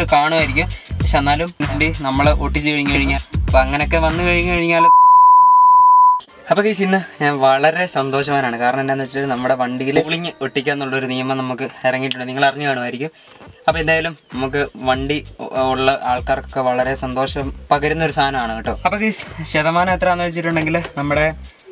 കൂടുതൽ കാണുമായിരിക്കും പക്ഷെ എന്നാലും വണ്ടി നമ്മൾ ഒട്ടിച്ച് കഴിഞ്ഞ് കഴിഞ്ഞാൽ അപ്പം അങ്ങനെയൊക്കെ വന്നു കഴിഞ്ഞ് കഴിഞ്ഞാൽ അപ്പോൾ കേസ് ഇന്ന് ഞാൻ വളരെ സന്തോഷവാനാണ് കാരണം എന്താണെന്ന് വെച്ചാൽ നമ്മുടെ വണ്ടിയിൽ കൂളിങ് ഒട്ടിക്കുക എന്നുള്ളൊരു നിയമം നമുക്ക് ഇറങ്ങിയിട്ടുണ്ട് നിങ്ങൾ അറിഞ്ഞു കാണുമായിരിക്കും അപ്പോൾ എന്തായാലും നമുക്ക് വണ്ടി ഉ- ഉള്ള ആൾക്കാർക്കൊക്കെ വളരെ സന്തോഷം പകരുന്ന ഒരു സാധനമാണ് കേട്ടോ അപ്പോൾ കേസ് ശതമാനം എത്രയാണെന്ന് വെച്ചിട്ടുണ്ടെങ്കിൽ നമ്മുടെ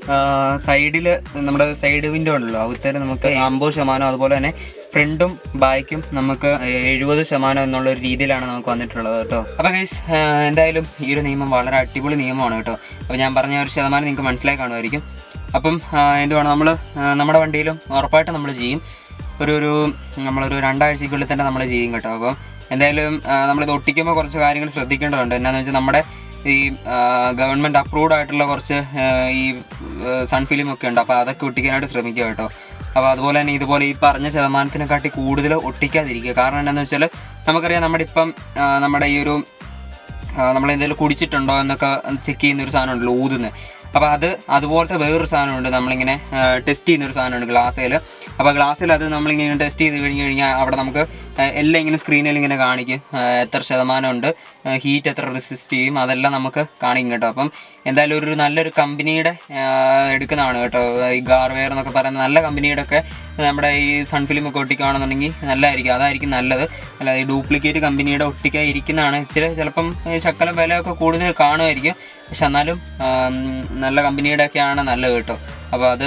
സൈഡിൽ നമ്മുടെ സൈഡ് വിൻഡോ ഉണ്ടല്ലോ അവിടുത്തെ നമുക്ക് അമ്പത് ശതമാനം അതുപോലെ തന്നെ ഫ്രണ്ടും ബാക്കും നമുക്ക് എഴുപത് ശതമാനം എന്നുള്ള ഒരു രീതിയിലാണ് നമുക്ക് വന്നിട്ടുള്ളത് കേട്ടോ അപ്പോൾ ഗൈസ് എന്തായാലും ഈ ഒരു നിയമം വളരെ അടിപൊളി നിയമമാണ് കേട്ടോ അപ്പോൾ ഞാൻ പറഞ്ഞ ഒരു ശതമാനം നിങ്ങൾക്ക് മനസ്സിലായി കാണുമായിരിക്കും അപ്പം ആ, എന്തുവാണ് നമ്മൾ നമ്മുടെ വണ്ടിയിലും ഉറപ്പായിട്ട് നമ്മൾ ചെയ്യും ഒരു ഒരു നമ്മളൊരു രണ്ടാഴ്ചക്കുള്ളിൽ തന്നെ നമ്മൾ ചെയ്യും കേട്ടോ അപ്പം എന്തായാലും ആ, നമ്മളിത് ഒട്ടിക്കുമ്പോൾ കുറച്ച് കാര്യങ്ങൾ ശ്രദ്ധിക്കേണ്ടതുണ്ട് എന്നാന്ന് വെച്ചാൽ നമ്മുടെ ഈ ഗവൺമെൻറ് അപ്രൂവ്ഡ് ആയിട്ടുള്ള കുറച്ച് ആ, ഈ സൺ ഫിലിം ഒക്കെ ഉണ്ട് അപ്പോൾ അതൊക്കെ ഒട്ടിക്കാനായിട്ട് ശ്രമിക്കുക കേട്ടോ അപ്പോൾ അതുപോലെ തന്നെ ഇതുപോലെ ഈ പറഞ്ഞ ശതമാനത്തിനെക്കാട്ടി കൂടുതൽ ഒട്ടിക്കാതിരിക്കുക കാരണം എന്താണെന്ന് വെച്ചാൽ നമുക്കറിയാം നമ്മുടെ ഇപ്പം ആ, നമ്മുടെ ഈ ഒരു നമ്മൾ എന്തെങ്കിലും കുടിച്ചിട്ടുണ്ടോ എന്നൊക്കെ ചെക്ക് ചെയ്യുന്ന ഒരു സാധനം ഉണ്ടല്ലോ ഊതുന്നത് അപ്പോൾ അത് അതുപോലത്തെ വേറൊരു സാധനമുണ്ട് നമ്മളിങ്ങനെ ടെസ്റ്റ് ചെയ്യുന്ന ഒരു സാധനമുണ്ട് ഗ്ലാസ്സിൽ അപ്പോൾ ഗ്ലാസ്സിൽ അത് നമ്മളിങ്ങനെ ടെസ്റ്റ് ചെയ്ത് കഴിഞ്ഞ് കഴിഞ്ഞാൽ അവിടെ നമുക്ക് ആ, എല്ലാം ഇങ്ങനെ സ്ക്രീനിൽ ഇങ്ങനെ കാണിക്കും ആ, എത്ര ശതമാനം ഉണ്ട് ഹീറ്റ് എത്ര റെസിസ്റ്റ് ചെയ്യും അതെല്ലാം നമുക്ക് കാണിക്കും കേട്ടോ അപ്പം എന്തായാലും ഒരു നല്ലൊരു കമ്പനിയുടെ ആ, എടുക്കുന്നതാണ് കേട്ടോ ഈ ഗാർവെയർ എന്നൊക്കെ പറയുന്ന നല്ല കമ്പനിയുടെ ഒക്കെ നമ്മുടെ ഈ സൺ ഫിലിം ഒക്കെ ഒട്ടിക്കുകയാണെന്നുണ്ടെങ്കിൽ നല്ലതായിരിക്കും അതായിരിക്കും നല്ലത് അല്ലാതെ ഈ ഡ്യൂപ്ലിക്കേറ്റ് കമ്പനിയുടെ ഒട്ടിക്കാൻ ഇരിക്കുന്നതാണ് ഇച്ചിരി ചിലപ്പം ഈ ശക്കലം വിലയൊക്കെ കൂടുതൽ കാണുമായിരിക്കും പക്ഷെ എന്നാലും ആ, നല്ല കമ്പനിയുടെ ഒക്കെയാണ് നല്ലത് കേട്ടോ അപ്പോൾ അത്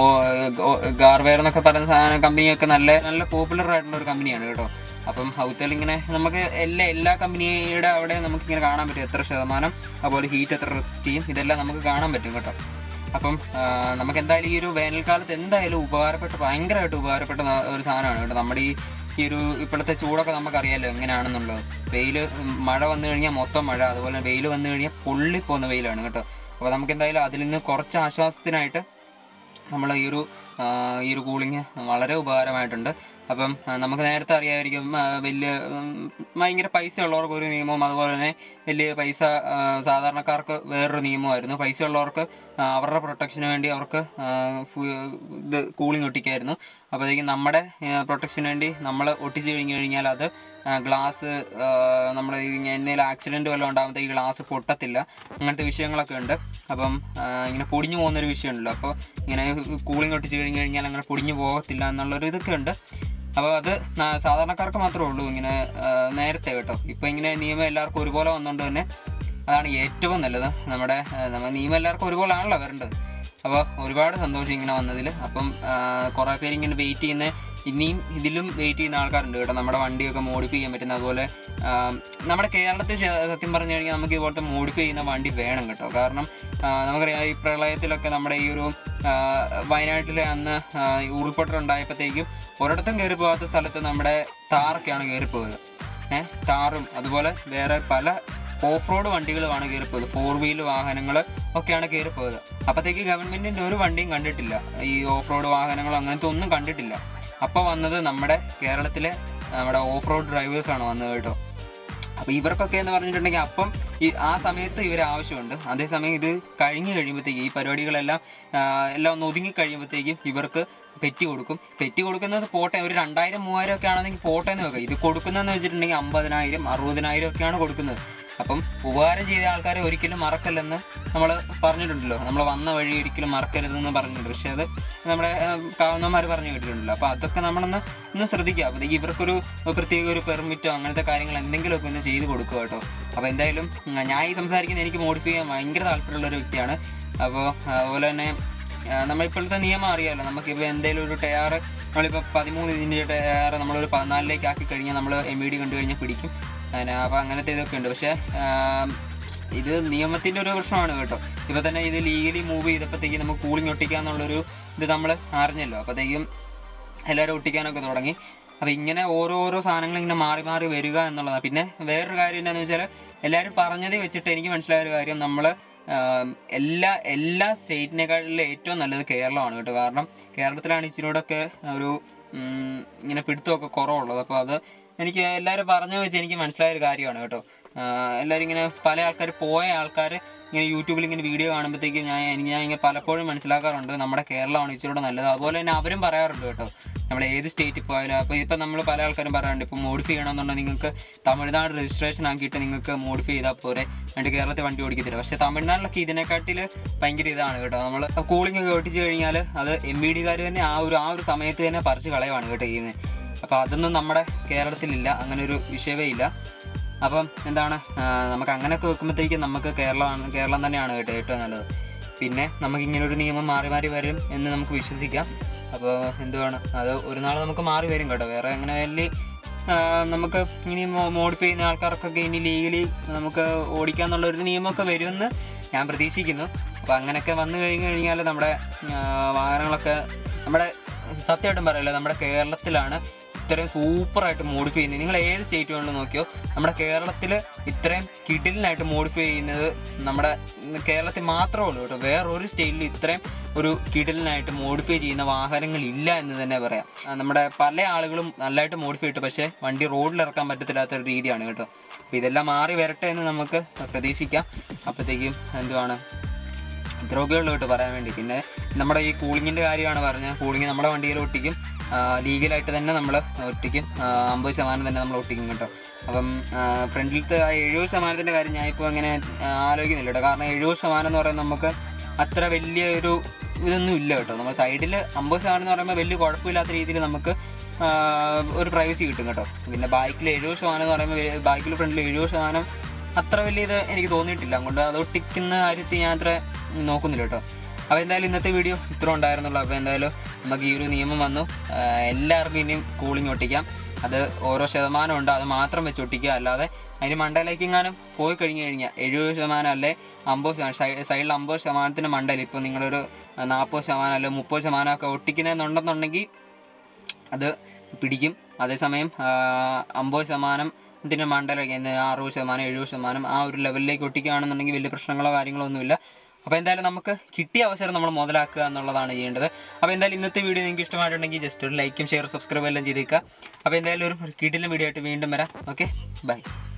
ഗാർവെയർ എന്നൊക്കെ പറയുന്ന സാധന കമ്പനിയൊക്കെ നല്ല നല്ല പോപ്പുലർ ആയിട്ടുള്ള ഒരു കമ്പനിയാണ് കേട്ടോ അപ്പം ഹൗത്തൽ ഇങ്ങനെ നമുക്ക് എല്ലാ എല്ലാ കമ്പനിയുടെ അവിടെ നമുക്ക് ഇങ്ങനെ കാണാൻ പറ്റും എത്ര ശതമാനം അതുപോലെ ഹീറ്റ് എത്ര റെസിസ്റ്റ് ചെയ്യും ഇതെല്ലാം നമുക്ക് കാണാൻ പറ്റും കേട്ടോ അപ്പം ആ, നമുക്ക് എന്തായാലും ഈ ഒരു വേനൽക്കാലത്ത് എന്തായാലും ഉപകാരപ്പെട്ട ഭയങ്കരമായിട്ട് ഉപകാരപ്പെട്ട ന- ഒരു സാധനമാണ് കേട്ടോ നമ്മുടെ ഈ ഈ ഒരു ഇപ്പോഴത്തെ ചൂടൊക്കെ നമുക്കറിയാലോ എങ്ങനെയാണെന്നുള്ളത് വെയിൽ മഴ വന്നു കഴിഞ്ഞാൽ മൊത്തം മഴ അതുപോലെ വെയിൽ വന്നു കഴിഞ്ഞാൽ പൊള്ളിപ്പോകുന്ന വെയിലാണ് കേട്ടോ അപ്പോൾ നമുക്ക് എന്തായാലും അതിൽ നിന്ന് കുറച്ച് ആശ്വാസത്തിനായിട്ട് നമ്മൾ ഈ ഒരു ആ, ഈ ഒരു കൂളിങ് വളരെ ഉപകാരമായിട്ടുണ്ട് അപ്പം ആ, നമുക്ക് നേരത്തെ അറിയാമായിരിക്കും ആ, വലിയ ഉം, ഭയങ്കര പൈസ ഉള്ളവർക്ക് ഒരു നിയമവും അതുപോലെ തന്നെ വലിയ പൈസ ആ, സാധാരണക്കാർക്ക് വേറൊരു നിയമമായിരുന്നു പൈസ ഉള്ളവർക്ക് ആ, അവരുടെ പ്രൊട്ടക്ഷന് വേണ്ടി അവർക്ക് ആ, ഫു- ഇത് കൂളിംഗ് ഒട്ടിക്കായിരുന്നു അപ്പോഴത്തേക്കും നമ്മുടെ പ്രൊട്ടക്ഷന് വേണ്ടി നമ്മൾ ഒട്ടിച്ച് കഴിഞ്ഞ് കഴിഞ്ഞാൽ അത് ഗ്ലാസ് നമ്മൾ എന്തെങ്കിലും ആക്സിഡൻറ്റ് വല്ലതും ഉണ്ടാകുമ്പോഴത്തേക്ക് ഗ്ലാസ് പൊട്ടത്തില്ല അങ്ങനത്തെ വിഷയങ്ങളൊക്കെ ഉണ്ട് അപ്പം ആ, ഇങ്ങനെ പൊടിഞ്ഞു പോകുന്നൊരു വിഷയമുണ്ടല്ലോ അപ്പോൾ ഇങ്ങനെ കൂളിംഗ് ഒട്ടിച്ച് കഴിഞ്ഞ് കഴിഞ്ഞാൽ അങ്ങനെ പൊടിഞ്ഞു പോകത്തില്ല എന്നുള്ളൊരു ഇതൊക്കെ ഉണ്ട് അപ്പോൾ അത് ന- സാധാരണക്കാർക്ക് മാത്രമേ ഉള്ളൂ ഇങ്ങനെ ആ, നേരത്തെ കേട്ടോ ഇപ്പോൾ ഇങ്ങനെ നിയമം എല്ലാവർക്കും ഒരുപോലെ വന്നുകൊണ്ട് തന്നെ അതാണ് ഏറ്റവും നല്ലത് നമ്മുടെ ആ, നമ്മ നിയമം എല്ലാവർക്കും ഒരുപോലെ ആണല്ലോ വരേണ്ടത് അപ്പോൾ ഒരുപാട് സന്തോഷം ഇങ്ങനെ വന്നതിൽ അപ്പം ആ, കുറേ പേര് ഇങ്ങനെ വെയിറ്റ് ചെയ്യുന്ന ഇനിയും ഇതിലും വെയിറ്റ് ചെയ്യുന്ന ആൾക്കാരുണ്ട് കേട്ടോ നമ്മുടെ വണ്ടിയൊക്കെ മോഡിഫൈ ചെയ്യാൻ പറ്റുന്ന അതുപോലെ ആ, നമ്മുടെ കേരളത്തിൽ ശ- സത്യം പറഞ്ഞു കഴിഞ്ഞാൽ നമുക്ക് ഇതുപോലത്തെ മോഡിഫൈ ചെയ്യുന്ന വണ്ടി വേണം കേട്ടോ കാരണം ആ, നമുക്കറിയാം ഈ പ്രളയത്തിലൊക്കെ നമ്മുടെ ഈ ഒരു ആ, വയനാട്ടിലെ അന്ന് ആ, ഈ ഉരുൾപൊട്ടൽ ഉണ്ടായപ്പോഴത്തേക്കും ഒരിടത്തും കയറി പോകാത്ത സ്ഥലത്ത് നമ്മുടെ താറൊക്കെയാണ് കയറിപ്പോയത് ഏഹ് ടാറും അതുപോലെ വേറെ പല ഓഫ് റോഡ് വണ്ടികളുമാണ് കയറിപ്പോയത് ഫോർ വീൽ വാഹനങ്ങൾ ഒക്കെയാണ് കയറിപ്പോയത് അപ്പോഴത്തേക്ക് ഗവൺമെന്റിന്റെ ഒരു വണ്ടിയും കണ്ടിട്ടില്ല ഈ ഓഫ് റോഡ് വാഹനങ്ങളോ അങ്ങനത്തെ ഒന്നും കണ്ടിട്ടില്ല അപ്പോൾ വന്നത് നമ്മുടെ കേരളത്തിലെ നമ്മുടെ ഓഫ് റോഡ് ഡ്രൈവേഴ്സാണ് വന്നത് കേട്ടോ അപ്പോൾ ഇവർക്കൊക്കെ എന്ന് പറഞ്ഞിട്ടുണ്ടെങ്കിൽ അപ്പം ഈ ആ സമയത്ത് ഇവർ ആവശ്യമുണ്ട് അതേസമയം ഇത് കഴിഞ്ഞ് കഴിയുമ്പോഴത്തേക്ക് ഈ പരിപാടികളെല്ലാം ആ, എല്ലാം ഒന്ന് ഒതുങ്ങി കഴിയുമ്പോഴത്തേക്കും ഇവർക്ക് പെറ്റി കൊടുക്കും പെറ്റി കൊടുക്കുന്നത് പോട്ടെ ഒരു രണ്ടായിരം മൂവായിരം ഒക്കെ ആണെങ്കിൽ പോട്ടെ എന്ന് വെക്കാം ഇത് കൊടുക്കുന്നതെന്ന് വെച്ചിട്ടുണ്ടെങ്കിൽ അമ്പതിനായിരം അറുപതിനായിരം ഒക്കെയാണ് കൊടുക്കുന്നത് അപ്പം ഉപകാരം ചെയ്ത ആൾക്കാരെ ഒരിക്കലും മറക്കല്ലെന്ന് നമ്മൾ പറഞ്ഞിട്ടുണ്ടല്ലോ നമ്മൾ വന്ന വഴി ഒരിക്കലും മറക്കരുതെന്ന് പറഞ്ഞിട്ടുണ്ട് പക്ഷെ അത് നമ്മുടെ കാവുന്നമാർ പറഞ്ഞു കേട്ടിട്ടുണ്ടല്ലോ അപ്പോൾ അതൊക്കെ നമ്മളൊന്ന് ഒന്ന് ശ്രദ്ധിക്കുക അപ്പോഴത്തേക്ക് ഇവർക്കൊരു പ്രത്യേക ഒരു പെർമിറ്റോ അങ്ങനത്തെ കാര്യങ്ങൾ എന്തെങ്കിലുമൊക്കെ ഒന്ന് ചെയ്ത് കൊടുക്കുക കേട്ടോ അപ്പോൾ എന്തായാലും ഉം, ഞാൻ ഈ സംസാരിക്കുന്ന എനിക്ക് മോഡിഫൈ ചെയ്യാൻ ഭയങ്കര താല്പര്യമുള്ള ഒരു വ്യക്തിയാണ് അപ്പോൾ അതുപോലെ തന്നെ ആ, നമ്മളിപ്പോഴത്തെ നിയമം അറിയാമല്ലോ നമുക്കിപ്പോൾ എന്തെങ്കിലും ഒരു ടയർ നമ്മളിപ്പോൾ പതിമൂന്ന് ഇതിൻ്റെ ടയർ നമ്മളൊരു പതിനാലിലേക്ക് ആക്കി കഴിഞ്ഞാൽ നമ്മൾ എം ഇ ഡി കണ്ടു കഴിഞ്ഞാൽ പിടിക്കും അങ്ങനെ അപ്പോൾ അങ്ങനത്തെ ഇതൊക്കെ ഉണ്ട് പക്ഷേ ആ, ഇത് നിയമത്തിൻ്റെ ഒരു പ്രശ്നമാണ് കേട്ടോ ഇപ്പോൾ തന്നെ ഇത് ലീഗലി മൂവ് ചെയ്തപ്പോഴത്തേക്ക് നമുക്ക് കൂളിംഗ് ഒട്ടിക്കാന്നുള്ളൊരു ഇത് നമ്മൾ അറിഞ്ഞല്ലോ അപ്പോഴത്തേക്കും എല്ലാവരും ഒട്ടിക്കാനൊക്കെ തുടങ്ങി അപ്പോൾ ഇങ്ങനെ ഓരോരോ സാധനങ്ങൾ ഇങ്ങനെ മാറി മാറി വരിക എന്നുള്ളതാണ് പിന്നെ വേറൊരു കാര്യം എന്താണെന്ന് വെച്ചാൽ എല്ലാവരും പറഞ്ഞത് വെച്ചിട്ട് എനിക്ക് മനസ്സിലായ ഒരു കാര്യം നമ്മൾ എല്ലാ എല്ലാ സ്റ്റേറ്റിനേക്കാളിലും ഏറ്റവും നല്ലത് കേരളമാണ് കേട്ടോ കാരണം കേരളത്തിലാണ് ഇച്ചിരൂടെയൊക്കെ ഒരു ഉം, ഇങ്ങനെ പിടുത്തമൊക്കെ കുറവുള്ളത് അപ്പോൾ അത് എനിക്ക് എല്ലാവരും പറഞ്ഞു വെച്ച് എനിക്ക് മനസ്സിലായ ഒരു കാര്യമാണ് കേട്ടോ ആ, എല്ലാവരും ഇങ്ങനെ പല ആൾക്കാർ പോയ ആൾക്കാർ ഇങ്ങനെ യൂട്യൂബിൽ ഇങ്ങനെ വീഡിയോ കാണുമ്പോഴത്തേക്കും ഞാൻ എനിക്ക് ഞാൻ ഇങ്ങനെ പലപ്പോഴും മനസ്സിലാക്കാറുണ്ട് നമ്മുടെ കേരളമാണ് ഇച്ചിരൂടെ നല്ലത് അതുപോലെ തന്നെ അവരും പറയാറുണ്ട് കേട്ടോ നമ്മൾ ഏത് സ്റ്റേറ്റിൽ പോയാലും അപ്പോൾ ഇപ്പം നമ്മൾ പല ആൾക്കാരും പറയാറുണ്ട് ഇപ്പോൾ മോഡിഫൈ ചെയ്യണമെന്നുണ്ടെങ്കിൽ നിങ്ങൾക്ക് തമിഴ്നാട് രജിസ്ട്രേഷൻ ആക്കിയിട്ട് നിങ്ങൾക്ക് മോഡിഫൈ ചെയ്താൽ പോരെ എന്നിട്ട് കേരളത്തിൽ വണ്ടി ഓടിക്കത്തില്ല പക്ഷേ തമിഴ്നാട്ടിലൊക്കെ ഇതിനെക്കാട്ടിൽ ഭയങ്കര ഇതാണ് കേട്ടോ നമ്മൾ കൂളിംഗ് ഒക്കെ ഓടിച്ചു കഴിഞ്ഞാൽ അത് എം ബി ഡിക്കാർ തന്നെ ആ ഒരു ആ ഒരു സമയത്ത് തന്നെ പറിച്ച് കളയുവാണ് കേട്ടോ ചെയ്യുന്നത് അപ്പോൾ അതൊന്നും നമ്മുടെ കേരളത്തിലില്ല അങ്ങനെ ഒരു വിഷയമേ ഇല്ല അപ്പം എന്താണ് ആ, നമുക്ക് അങ്ങനെയൊക്കെ വെക്കുമ്പോഴത്തേക്കും നമുക്ക് കേരളമാണ് കേരളം തന്നെയാണ് കേട്ടോ ഏറ്റവും നല്ലത് പിന്നെ നമുക്ക് ഇങ്ങനെ ഒരു നിയമം മാറി മാറി വരും എന്ന് നമുക്ക് വിശ്വസിക്കാം അപ്പോൾ എന്തുവാണ് അത് ഒരു നാൾ നമുക്ക് മാറി വരും കേട്ടോ വേറെ അങ്ങനെ വലിയ ആ, നമുക്ക് ഇനി മോഡിഫൈ ചെയ്യുന്ന ആൾക്കാർക്കൊക്കെ ഇനി ലീഗലി നമുക്ക് ഓടിക്കാന്നുള്ള ഒരു നിയമമൊക്കെ വരുമെന്ന് ഞാൻ പ്രതീക്ഷിക്കുന്നു അപ്പോൾ അങ്ങനെയൊക്കെ വന്നു കഴിഞ്ഞ് കഴിഞ്ഞാൽ നമ്മുടെ ആ, വാഹനങ്ങളൊക്കെ നമ്മുടെ സത്യമായിട്ടും പറയല്ലോ നമ്മുടെ കേരളത്തിലാണ് ഇത്രയും സൂപ്പറായിട്ട് മോഡിഫൈ ചെയ്യുന്നത് നിങ്ങൾ ഏത് സ്റ്റേറ്റ് കൊണ്ട് നോക്കിയോ നമ്മുടെ കേരളത്തിൽ ഇത്രയും കിടിലിനായിട്ട് മോഡിഫൈ ചെയ്യുന്നത് നമ്മുടെ കേരളത്തിൽ മാത്രമേ ഉള്ളൂ കേട്ടോ വേറൊരു സ്റ്റേറ്റിൽ ഇത്രയും ഒരു കിടിലിനായിട്ട് മോഡിഫൈ ചെയ്യുന്ന വാഹനങ്ങൾ ഇല്ല എന്ന് തന്നെ പറയാം ആ, നമ്മുടെ പല ആളുകളും നല്ലതായിട്ട് മോഡിഫൈ ഇട്ടു പക്ഷേ വണ്ടി റോഡിൽ ഇറക്കാൻ പറ്റത്തില്ലാത്ത ഒരു രീതിയാണ് കേട്ടോ അപ്പോൾ ഇതെല്ലാം മാറി വരട്ടെ എന്ന് നമുക്ക് പ്രതീക്ഷിക്കാം അപ്പോഴത്തേക്കും എന്തുവാണ് ഇത്രയൊക്കെ ഉള്ളൂ കേട്ടോ പറയാൻ വേണ്ടി പിന്നെ നമ്മുടെ ഈ കൂളിങ്ങിൻ്റെ കാര്യമാണ് പറഞ്ഞത് കൂളിങ് നമ്മുടെ വണ്ടിയിൽ ഒട്ടിക്കും ലീഗലായിട്ട് തന്നെ നമ്മൾ ഒട്ടിക്കും ആ, അമ്പത് ശതമാനം തന്നെ നമ്മൾ ഒട്ടിക്കും കേട്ടോ അപ്പം ഫ്രണ്ടിലത്തെ ആ എഴുപത് ശതമാനത്തിൻ്റെ കാര്യം ഞാൻ ഇപ്പോൾ അങ്ങനെ ആ, ആലോചിക്കുന്നില്ല കേട്ടോ കാരണം എഴുപത് ശതമാനം എന്ന് പറയുന്നത് നമുക്ക് അത്ര വലിയ ഒരു ഇതൊന്നും ഇല്ല കേട്ടോ നമ്മൾ സൈഡിൽ അമ്പത് ശതമാനം എന്ന് പറയുമ്പോൾ വലിയ കുഴപ്പമില്ലാത്ത രീതിയിൽ നമുക്ക് ആ, ഒരു പ്രൈവസി കിട്ടും കേട്ടോ പിന്നെ ബാക്കിൽ എഴുപത് ശതമാനം എന്ന് പറയുമ്പോൾ ബാക്കിൽ ഫ്രണ്ടിൽ എഴുപത് ശതമാനം അത്ര വലിയ ഇത് എനിക്ക് തോന്നിയിട്ടില്ല അതുകൊണ്ട് അത് ഒട്ടിക്കുന്ന കാര്യത്തിൽ ഞാൻ അത്ര നോക്കുന്നില്ല കേട്ടോ അപ്പോൾ എന്തായാലും ഇന്നത്തെ വീഡിയോ ഇത്ര ഉണ്ടായിരുന്നുള്ളൂ അപ്പോൾ എന്തായാലും നമുക്ക് ഈ ഒരു നിയമം വന്നു ആ, എല്ലാവർക്കും ഇനിയും കൂളിംഗ് ഒട്ടിക്കാം അത് ഓരോ ശതമാനം ഉണ്ട് അത് മാത്രം വെച്ച് ഒട്ടിക്കുക അല്ലാതെ അതിന് മണ്ടയിലേക്ക് എങ്ങാനും പോയി കഴിഞ്ഞ് കഴിഞ്ഞാൽ എഴുപത് ശതമാനം അല്ലെ അമ്പത് ശതമാനം സൈ- സൈഡിൽ അമ്പത് ശതമാനത്തിന് മണ്ടയിൽ ഇപ്പോൾ നിങ്ങളൊരു നാൽപ്പത് ശതമാനം അല്ലെ മുപ്പത് ശതമാനമൊക്കെ ഒട്ടിക്കുന്നതെന്നുണ്ടെന്നുണ്ടെങ്കിൽ അത് പിടിക്കും അതേസമയം ആ, അമ്പത് ശതമാനം ഇതിൻ്റെ മണ്ടയിലൊക്കെ എന്ത് അറുപത് ശതമാനം എഴുപത് ശതമാനം ആ ഒരു ലെവലിലേക്ക് ഒട്ടിക്കുകയാണെന്നുണ്ടെങ്കിൽ വലിയ പ്രശ്നങ്ങളോ കാര്യങ്ങളോ ഒന്നുമില്ല അപ്പോൾ എന്തായാലും നമുക്ക് കിട്ടിയ അവസരം നമ്മൾ മുതലാക്കുക എന്നുള്ളതാണ് ചെയ്യേണ്ടത് അപ്പോൾ എന്തായാലും ഇന്നത്തെ വീഡിയോ നിങ്ങൾക്ക് ഇഷ്ടമായിട്ടുണ്ടെങ്കിൽ ജസ്റ്റ് ഒരു ലൈക്കും ഷെയർ സബ്സ്ക്രൈബ് എല്ലാം ചെയ്തേക്കുക അപ്പോൾ എന്തായാലും ഒരു കിടിലും വീഡിയോ ആയിട്ട് വീണ്ടും വരാം ഓക്കെ ബൈ